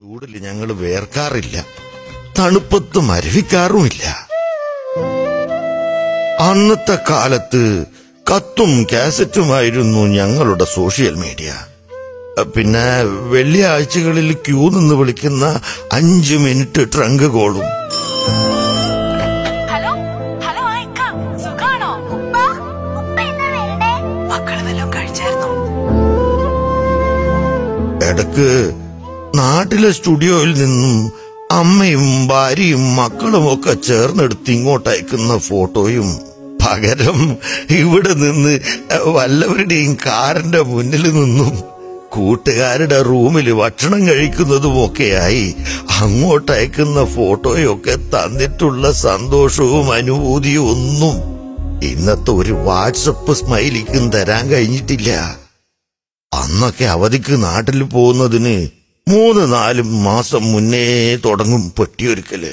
ചൂടിൽ ഞങ്ങൾ വേർക്കാറില്ല തണുപ്പത്ത് മരവിക്കാറുമില്ല അന്നത്തെ കാലത്ത് കത്തും കാസറ്റുമായിരുന്നു ഞങ്ങളുടെ സോഷ്യൽ മീഡിയ പിന്നെ വെള്ളിയാഴ്ചകളിൽ ക്യൂ നിന്ന് വിളിക്കുന്ന അഞ്ച് മിനിറ്റ് ട്രങ്ക് കോളും ഹലോ ഹലോ ആയിക്ക സുഖാണോ ഉപ്പ ഉപ്പ എന്നാ വരണേ മക്കള് വല്ലതും കഴിച്ചായിരുന്നോ ഇടക്ക് നാട്ടിലെ സ്റ്റുഡിയോയിൽ നിന്നും അമ്മയും ഭാര്യയും മക്കളും ഒക്കെ ചേർന്നെടുത്ത് ഇങ്ങോട്ട് അയക്കുന്ന ഫോട്ടോയും പകരം ഇവിടെ നിന്ന് വല്ലവരുടെയും കാറിന്റെ മുന്നിൽ നിന്നും കൂട്ടുകാരുടെ റൂമിൽ ഭക്ഷണം കഴിക്കുന്നതുമൊക്കെയായി അങ്ങോട്ട് അയക്കുന്ന ഫോട്ടോയൊക്കെ തന്നിട്ടുള്ള സന്തോഷവും അനുഭൂതിയും ഒന്നും ഇന്നത്തെ ഒരു വാട്സപ്പ് സ്മൈലിക്കും തരാൻ കഴിഞ്ഞിട്ടില്ല അന്നൊക്കെ അവധിക്ക് നാട്ടിൽ പോകുന്നതിന് മൂന്ന് നാല് മാസം മുന്നേ തുടങ്ങും പെട്ടിയൊരുക്കല്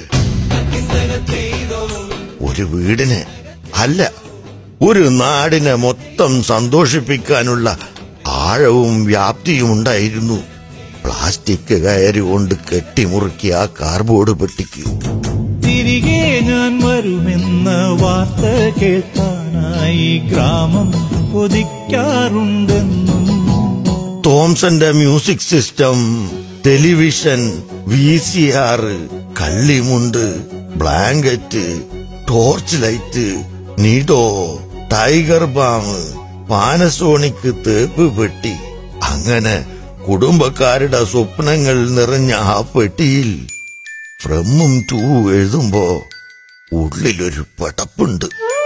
ഒരു വീടിനെ അല്ല ഒരു നാടിനെ മൊത്തം സന്തോഷിപ്പിക്കാനുള്ള ആഴവും വ്യാപ്തിയും ഉണ്ടായിരുന്നു പ്ലാസ്റ്റിക് കയറി കൊണ്ട് കെട്ടിമുറുക്കിയ ആ കാർബോർഡ് പെട്ടിക്ക് തിരികെ ഞാൻ വരുമെന്ന വാർത്ത കേൾക്കാനായി ഗ്രാമം കൊതിക്കാറുണ്ടെന്നും തോംസന്റെ music system television V C R കള്ളിമുണ്ട് blanket torch light Nido Tiger Balm Panasonic തേപ്പ് പെട്ടി അങ്ങനെ കുടുംബക്കാരുടെ സ്വപ്നങ്ങൾ നിറഞ്ഞ ആ പെട്ടിയിൽ ഫ്രമും ടൂ എഴുതുമ്പോ ഉള്ളിലൊരു പടപ്പുണ്ട്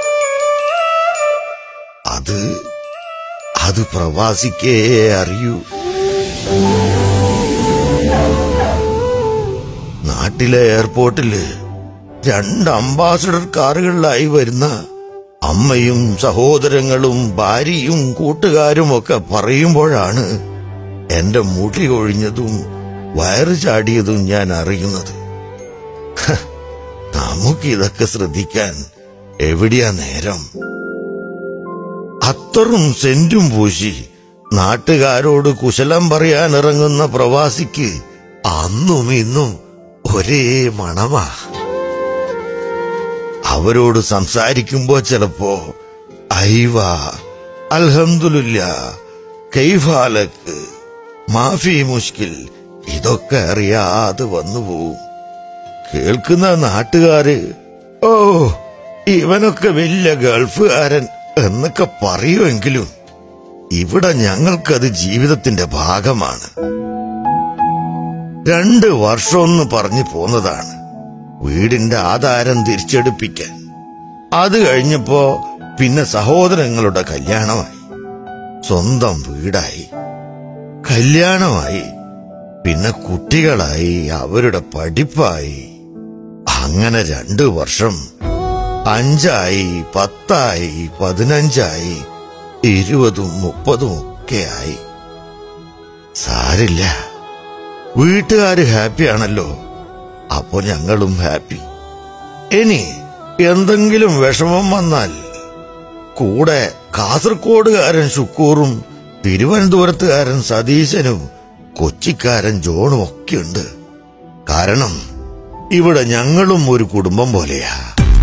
അത് അത് പ്രവാസിക്കേ അറിയൂ നാട്ടിലെ എയർപോർട്ടില് രണ്ട് അംബാസഡർ കാറുകളിലായി വരുന്ന അമ്മയും സഹോദരങ്ങളും ഭാര്യയും കൂട്ടുകാരും ഒക്കെ പറയുമ്പോഴാണ് എന്റെ മുടി ഒഴിഞ്ഞതും വയറ് ചാടിയതും ഞാൻ അറിയുന്നത് ഹ, നമുക്കിതൊക്കെ ശ്രദ്ധിക്കാൻ എവിടെയാ നേരം അത്തറും സെന്റും പൂശി നാട്ടുകാരോട് കുശലം പറയാൻ ഇറങ്ങുന്ന പ്രവാസിക്ക് അന്നും ഇന്നും ഒരേ മണമാ അവരോട് സംസാരിക്കുമ്പോ ചിലപ്പോ ഐവ അൽഹംദുലില്ല കൈഫാലക്ക് മാഫി മുഷ്കിൽ ഇതൊക്കെ അറിയാതെ വന്നുപോകും കേൾക്കുന്ന നാട്ടുകാര് ഓ ഇവനൊക്കെ വലിയ ഗൾഫുകാരൻ എന്നൊക്കെ പറയുമെങ്കിലും ഇവിടെ ഞങ്ങൾക്കത് ജീവിതത്തിന്റെ ഭാഗമാണ് രണ്ട് വർഷമെന്ന് പറഞ്ഞു പോന്നതാണ് വീടിന്റെ ആധാരം തിരിച്ചെടുപ്പിക്കാൻ അത് കഴിഞ്ഞപ്പോ പിന്നെ സഹോദരങ്ങളുടെ കല്യാണമായി സ്വന്തം വീടായി കല്യാണമായി പിന്നെ കുട്ടികളായി അവരുടെ പഠിപ്പായി അങ്ങനെ രണ്ടു വർഷം അഞ്ചായി പത്തായി പതിനഞ്ചായി ഇരുപതും മുപ്പതും ഒക്കെയായി സാരില്ല വീട്ടുകാര് ഹാപ്പിയാണല്ലോ അപ്പൊ ഞങ്ങളും ഹാപ്പി ഇനി എന്തെങ്കിലും വിഷമം വന്നാൽ കൂടെ കാസർഗോഡുകാരൻ ശുക്കൂറും തിരുവനന്തപുരത്തുകാരൻ സതീശനും കൊച്ചിക്കാരൻ ജോണും ഒക്കെയുണ്ട് കാരണം ഇവിടെ ഞങ്ങളും ഒരു കുടുംബം പോലെയാ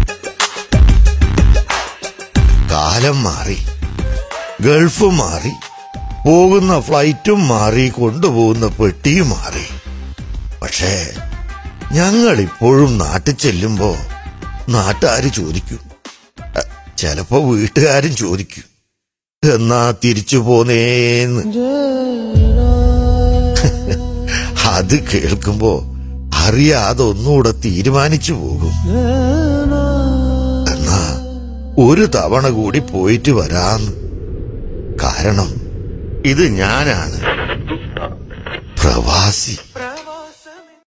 കാലം മാറി ഗൾഫ് മാറി പോകുന്ന ഫ്ലൈറ്റും മാറി കൊണ്ടുപോകുന്ന പെട്ടിയും മാറി പക്ഷേ ഞങ്ങൾ ഇപ്പോഴും നാട്ടിൽ ചെല്ലുമ്പോ നാട്ടുകാര് ചോദിക്കും അ, ചിലപ്പോ വീട്ടുകാരും ചോദിക്കും എന്നാ തിരിച്ചു പോന്നേന്ന് അത് കേൾക്കുമ്പോ അറിയാതെ ഒന്നുകൂടെ തീരുമാനിച്ചു പോകും എന്നാ ഒരു തവണ കൂടി പോയിട്ട് വരാന്ന് കാരണം ഇത് ഞാനാണ് പ്രവാസി